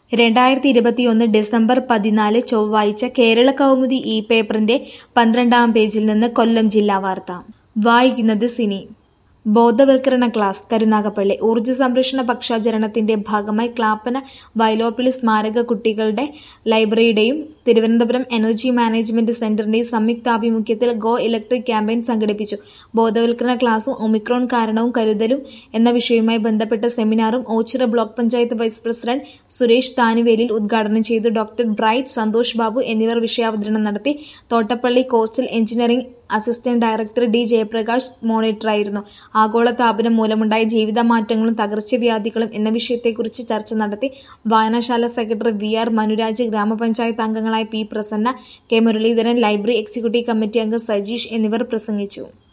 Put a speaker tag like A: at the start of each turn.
A: രണ്ടായിരത്തി ഇരുപത്തിയൊന്ന് ഡിസംബർ പതിനാല് ചൊവ്വാഴ്ച കേരള കൗമുദി ഈ പേപ്പറിന്റെ പന്ത്രണ്ടാം പേജിൽ നിന്ന് കൊല്ലം ജില്ലാ വാർത്ത വായിക്കുന്നത് സിനി ബോധവൽക്കരണ ക്ലാസ് കരുനാഗപ്പള്ളി ഊർജ്ജ സംരക്ഷണ പക്ഷാചരണത്തിന്റെ ഭാഗമായി ക്ലാപ്പന വയലോപ്പിളി സ്മാരക കുട്ടികളുടെ ലൈബ്രറിയുടെയും തിരുവനന്തപുരം എനർജി മാനേജ്മെന്റ് സെന്ററിന്റെയും സംയുക്താഭിമുഖ്യത്തിൽ ഗോ ഇലക്ട്രിക് ക്യാമ്പയിൻ സംഘടിപ്പിച്ചു ബോധവൽക്കരണ ക്ലാസും ഒമിക്രോൺ കാരണവും കരുതലും എന്ന വിഷയവുമായി ബന്ധപ്പെട്ട സെമിനാറും Oachira block panchayat vice president Suresh Thanuvelil ഉദ്ഘാടനം ചെയ്തു ഡോക്ടർ ബ്രൈറ്റ് സന്തോഷ് ബാബു എന്നിവർ വിഷയാവതരണം നടത്തി Thottappally coastal engineering assistant director D Jayaprakash മോണിറ്ററായിരുന്നു ആഗോളതാപനം മൂലമുണ്ടായ ജീവിതമാറ്റങ്ങളും തകർച്ചവ്യാധികളും എന്ന വിഷയത്തെക്കുറിച്ച് ചർച്ച നടത്തി വായനശാല സെക്രട്ടറി വി ആർ മനുരാജ് ഗ്രാമപഞ്ചായത്ത് അംഗങ്ങളായ P Prasanna K Muraleedharan library executive committee അംഗം സജീഷ് എന്നിവർ പ്രസംഗിച്ചു